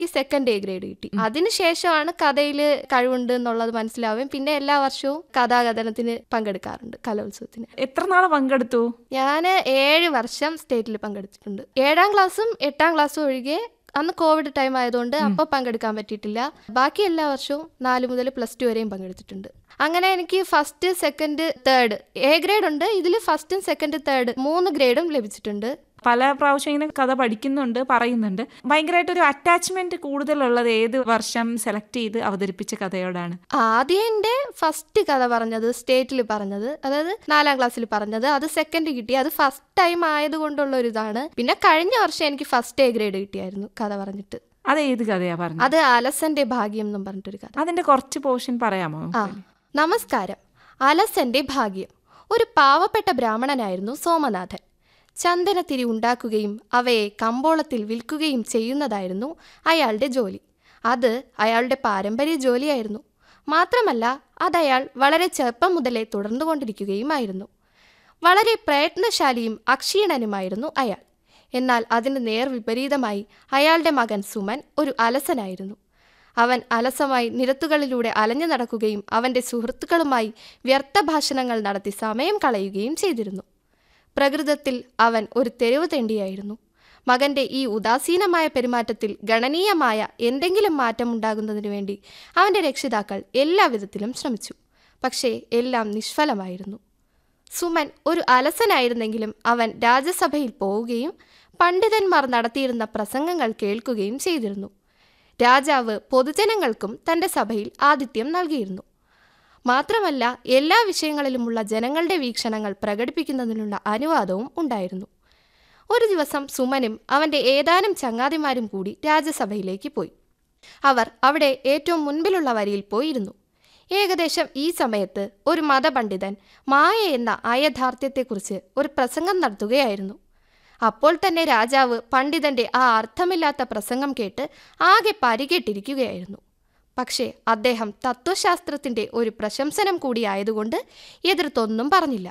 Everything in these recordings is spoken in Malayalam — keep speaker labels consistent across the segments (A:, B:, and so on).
A: ഈ സെക്കൻഡ് എ ഗ്രേഡ് കിട്ടി അതിനുശേഷമാണ് കഥയിൽ കഴിവുണ്ട് എന്നുള്ളത് മനസ്സിലാവുകയും പിന്നെ എല്ലാ വർഷവും കഥാകഥനത്തിന് പങ്കെടുക്കാറുണ്ട് കലോത്സവത്തിന്
B: എത്ര നാളെ പങ്കെടുത്തു
A: ഞാൻ ഏഴ് വർഷം സ്റ്റേറ്റിൽ പങ്കെടുത്തിട്ടുണ്ട് ഏഴാം ക്ലാസ്സും എട്ടാം ക്ലാസ്സും ഒഴികെ അന്ന് കോവിഡ് ടൈം ആയതുകൊണ്ട് അപ്പോൾ പങ്കെടുക്കാൻ പറ്റിയിട്ടില്ല ബാക്കി എല്ലാ വർഷവും നാല് മുതൽ പ്ലസ് ടു വരെയും പങ്കെടുത്തിട്ടുണ്ട് അങ്ങനെ എനിക്ക് first second third A grade ഉണ്ട് ഇതിൽ ഫസ്റ്റും സെക്കൻഡ് തേർഡ് മൂന്ന് ഗ്രേഡും ലഭിച്ചിട്ടുണ്ട്
B: പല പ്രാവശ്യം ഇങ്ങനെ കഥ പഠിക്കുന്നുണ്ട് പറയുന്നുണ്ട് ഭയങ്കരമായിട്ട് ഒരു അറ്റാച്ച്മെന്റ് കൂടുതലുള്ളത് ഏത് വർഷം സെലക്ട് ചെയ്ത് അവതരിപ്പിച്ച കഥയോടാണ്
A: ആദ്യം എൻ്റെ ഫസ്റ്റ് കഥ പറഞ്ഞത് സ്റ്റേറ്റിൽ പറഞ്ഞത് അതായത് നാലാം ക്ലാസ്സിൽ പറഞ്ഞത് അത് സെക്കൻഡ് കിട്ടി അത് ഫസ്റ്റ് ടൈം ആയതുകൊണ്ടുള്ള ഒരു ഇതാണ് പിന്നെ കഴിഞ്ഞ വർഷം എനിക്ക് ഫസ്റ്റ് എ ഗ്രേഡ് കിട്ടിയായിരുന്നു കഥ പറഞ്ഞിട്ട്
B: അത് ഏത് കഥയാ പറഞ്ഞത്
A: അത് അലസന്റെ ഭാഗ്യം എന്നും പറഞ്ഞിട്ടൊരു കഥ
B: അതിന്റെ കുറച്ച് പോർഷൻ പറയാമോ
A: ആ നമസ്കാരം അലസന്റെ ഭാഗ്യം ഒരു പാവപ്പെട്ട ബ്രാഹ്മണനായിരുന്നു സോമനാഥൻ ചന്ദനത്തിരി ഉണ്ടാക്കുകയും അവയെ കമ്പോളത്തിൽ വിൽക്കുകയും ചെയ്യുന്നതായിരുന്നു അയാളുടെ ജോലി അത് അയാളുടെ പാരമ്പര്യ ജോലിയായിരുന്നു മാത്രമല്ല അതയാൾ വളരെ ചെറുപ്പം മുതലേ തുടർന്നുകൊണ്ടിരിക്കുകയുമായിരുന്നു വളരെ പ്രയത്നശാലിയും അക്ഷീണനുമായിരുന്നു അയാൾ എന്നാൽ അതിന് നേർ വിപരീതമായി അയാളുടെ മകൻ സുമൻ ഒരു അലസനായിരുന്നു അവൻ അലസമായി നിരത്തുകളിലൂടെ അലഞ്ഞു നടക്കുകയും അവൻ്റെ സുഹൃത്തുക്കളുമായി വ്യർത്ഥ ഭാഷണങ്ങൾ നടത്തി സമയം കളയുകയും ചെയ്തിരുന്നു പ്രകൃതത്തിൽ അവൻ ഒരു തെരുവ് തെണ്ടിയായിരുന്നു മകന്റെ ഈ ഉദാസീനമായ പെരുമാറ്റത്തിൽ ഗണനീയമായ എന്തെങ്കിലും മാറ്റമുണ്ടാകുന്നതിനു വേണ്ടി അവൻ്റെ രക്ഷിതാക്കൾ എല്ലാവിധത്തിലും ശ്രമിച്ചു പക്ഷേ എല്ലാം നിഷ്ഫലമായിരുന്നു സുമൻ ഒരു അലസനായിരുന്നെങ്കിലും അവൻ രാജ്യസഭയിൽ പോവുകയും പണ്ഡിതന്മാർ നടത്തിയിരുന്ന പ്രസംഗങ്ങൾ കേൾക്കുകയും ചെയ്തിരുന്നു രാജാവ് പൊതുജനങ്ങൾക്കും തൻ്റെ സഭയിൽ ആതിഥ്യം നൽകിയിരുന്നു മാത്രമല്ല എല്ലാ വിഷയങ്ങളിലുമുള്ള ജനങ്ങളുടെ വീക്ഷണങ്ങൾ പ്രകടിപ്പിക്കുന്നതിനുള്ള അനുവാദവും ഉണ്ടായിരുന്നു ഒരു ദിവസം സുമനും അവൻ്റെ ഏതാനും ചങ്ങാതിമാരും കൂടി രാജ്യസഭയിലേക്ക് പോയി അവർ അവിടെ ഏറ്റവും മുൻപിലുള്ള വരിയിൽ പോയിരുന്നു ഏകദേശം ഈ സമയത്ത് ഒരു മതപണ്ഡിതൻ മായ എന്ന അയഥാർത്ഥ്യത്തെക്കുറിച്ച് ഒരു പ്രസംഗം നടത്തുകയായിരുന്നു അപ്പോൾ തന്നെ രാജാവ് പണ്ഡിതന്റെ ആ അർത്ഥമില്ലാത്ത പ്രസംഗം കേട്ട് ആകെ പരികെട്ടിരിക്കുകയായിരുന്നു പക്ഷേ അദ്ദേഹം തത്വശാസ്ത്രത്തിന്റെ ഒരു പ്രശംസനം കൂടിയായതുകൊണ്ട് എതിർത്തൊന്നും പറഞ്ഞില്ല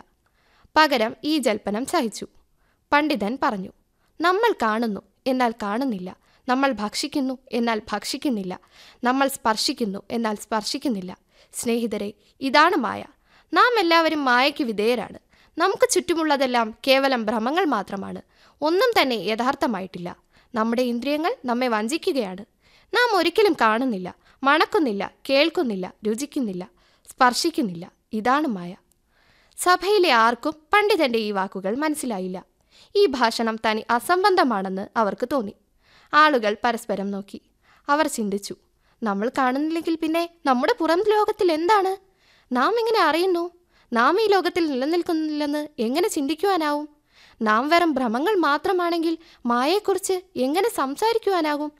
A: പകരം ഈ ജൽപ്പനം സഹിച്ചു പണ്ഡിതൻ പറഞ്ഞു നമ്മൾ കാണുന്നു എന്നാൽ കാണുന്നില്ല നമ്മൾ ഭക്ഷിക്കുന്നു എന്നാൽ ഭക്ഷിക്കുന്നില്ല നമ്മൾ സ്പർശിക്കുന്നു എന്നാൽ സ്പർശിക്കുന്നില്ല സ്നേഹിതരെ ഇതാണ് മായ നാം എല്ലാവരും മായയ്ക്ക് വിധേയരാണ് നമുക്ക് ചുറ്റുമുള്ളതെല്ലാം കേവലം ഭ്രമങ്ങൾ മാത്രമാണ് ഒന്നും തന്നെ യഥാർത്ഥമായിട്ടില്ല നമ്മുടെ ഇന്ദ്രിയങ്ങൾ നമ്മെ വഞ്ചിക്കുകയാണ് നാം ഒരിക്കലും കാണുന്നില്ല മണക്കുന്നില്ല കേൾക്കുന്നില്ല രുചിക്കുന്നില്ല സ്പർശിക്കുന്നില്ല ഇതാണ് മായ സഭയിലെ ആർക്കും പണ്ഡിതന്റെ ഈ വാക്കുകൾ മനസ്സിലായില്ല ഈ ഭാഷണം തനി അസംബന്ധമാണെന്ന് അവർക്ക് തോന്നി ആളുകൾ പരസ്പരം നോക്കി അവർ ചിന്തിച്ചു നമ്മൾ കാണുന്നില്ലെങ്കിൽ പിന്നെ നമ്മുടെ പുറം ലോകത്തിൽ എന്താണ് നാം എങ്ങനെ അറിയുന്നു നാം ഈ ലോകത്തിൽ നിലനിൽക്കുന്നില്ലെന്ന് എങ്ങനെ ചിന്തിക്കുവാനാവും നാം വെറും ഭ്രമങ്ങൾ മാത്രമാണെങ്കിൽ മായയെക്കുറിച്ച് എങ്ങനെ സംസാരിക്കുവാനാകും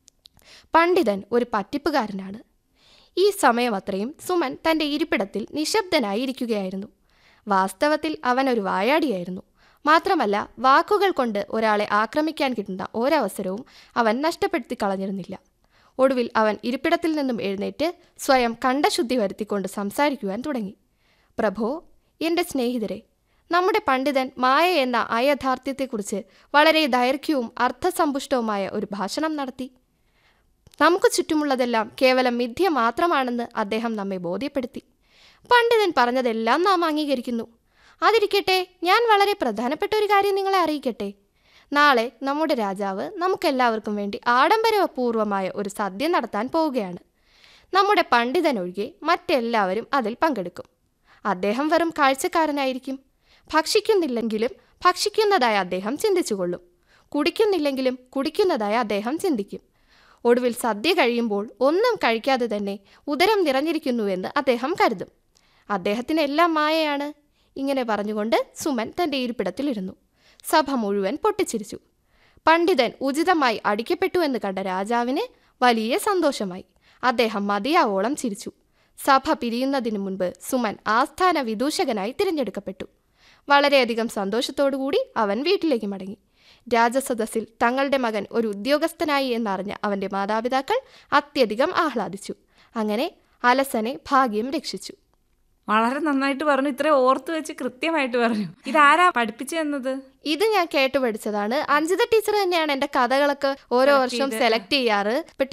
A: പണ്ഡിതൻ ഒരു പറ്റിപ്പുകാരനാണ് ഈ സമയം അത്രയും സുമൻ തൻ്റെ ഇരിപ്പിടത്തിൽ നിശബ്ദനായി ഇരിക്കുകയായിരുന്നു വാസ്തവത്തിൽ അവൻ ഒരു വായാടിയായിരുന്നു മാത്രമല്ല വാക്കുകൾ കൊണ്ട് ഒരാളെ ആക്രമിക്കാൻ കിട്ടുന്ന ഒരവസരവും അവൻ നഷ്ടപ്പെടുത്തി കളഞ്ഞിരുന്നില്ല ഒടുവിൽ അവൻ ഇരിപ്പിടത്തിൽ നിന്നും എഴുന്നേറ്റ് സ്വയം കണ്ടശുദ്ധി വരുത്തിക്കൊണ്ട് സംസാരിക്കുവാൻ തുടങ്ങി പ്രഭോ എൻ്റെ സ്നേഹിതരെ നമ്മുടെ പണ്ഡിതൻ മായ എന്ന അയഥാർത്ഥ്യത്തെക്കുറിച്ച് വളരെ ദൈർഘ്യവും അർത്ഥസമ്പുഷ്ടവുമായ ഒരു ഭാഷണം നടത്തി നമുക്ക് ചുറ്റുമുള്ളതെല്ലാം കേവലം മിഥ്യ മാത്രമാണെന്ന് അദ്ദേഹം നമ്മെ ബോധ്യപ്പെടുത്തി പണ്ഡിതൻ പറഞ്ഞതെല്ലാം നാം അംഗീകരിക്കുന്നു അതിരിക്കട്ടെ ഞാൻ വളരെ പ്രധാനപ്പെട്ട ഒരു കാര്യം നിങ്ങളെ അറിയിക്കട്ടെ നാളെ നമ്മുടെ രാജാവ് നമുക്കെല്ലാവർക്കും വേണ്ടി ആഡംബരപൂർവമായ ഒരു സദ്യ നടത്താൻ പോവുകയാണ് നമ്മുടെ പണ്ഡിതൻ ഒഴികെ മറ്റെല്ലാവരും അതിൽ പങ്കെടുക്കും അദ്ദേഹം വെറും കാഴ്ചക്കാരനായിരിക്കും ഭക്ഷിക്കുന്നില്ലെങ്കിലും ഭക്ഷിക്കുന്നതായി അദ്ദേഹം ചിന്തിച്ചുകൊള്ളും കുടിക്കുന്നില്ലെങ്കിലും കുടിക്കുന്നതായി അദ്ദേഹം ചിന്തിക്കും ഒടുവിൽ സദ്യ കഴിയുമ്പോൾ ഒന്നും കഴിക്കാതെ തന്നെ ഉദരം നിറഞ്ഞിരിക്കുന്നുവെന്ന് അദ്ദേഹം കരുതും അദ്ദേഹത്തിന് എല്ലാം മായയാണ് ഇങ്ങനെ പറഞ്ഞുകൊണ്ട് സുമൻ തൻ്റെ ഇരിപ്പിടത്തിലിരുന്നു സഭ മുഴുവൻ പൊട്ടിച്ചിരിച്ചു പണ്ഡിതൻ ഉചിതമായി അടിക്കപ്പെട്ടുവെന്ന് കണ്ട രാജാവിന് വലിയ സന്തോഷമായി അദ്ദേഹം മതിയാവോളം ചിരിച്ചു സഭ പിരിയുന്നതിനു മുൻപ് സുമൻ ആസ്ഥാന വിദൂഷകനായി തിരഞ്ഞെടുക്കപ്പെട്ടു വളരെയധികം സന്തോഷത്തോടുകൂടി അവൻ വീട്ടിലേക്ക് മടങ്ങി രാജസദസ്സിൽ തങ്ങളുടെ മകൻ ഒരു ഉദ്യോഗസ്ഥനായി എന്നറിഞ്ഞ അവൻ്റെ മാതാപിതാക്കൾ അത്യധികം ആഹ്ലാദിച്ചു അങ്ങനെ അലസനെ ഭാഗ്യം രക്ഷിച്ചു
B: വളരെ നന്നായിട്ട് പറഞ്ഞു ഇത്ര ഓർത്ത് വെച്ച് കൃത്യമായിട്ട് പറഞ്ഞു ഇതാരാ പഠിപ്പിച്ചു തന്നത്
A: ഇത് ഞാൻ കേട്ടു പഠിച്ചതാണ് അഞ്ജിത ടീച്ചർ തന്നെയാണ് എന്റെ കഥകളൊക്കെ ഓരോ
B: Select
A: വർഷവും
B: ചെയ്ത്.
A: സെലക്ട് ചെയ്യാറ് ഇപ്പൊ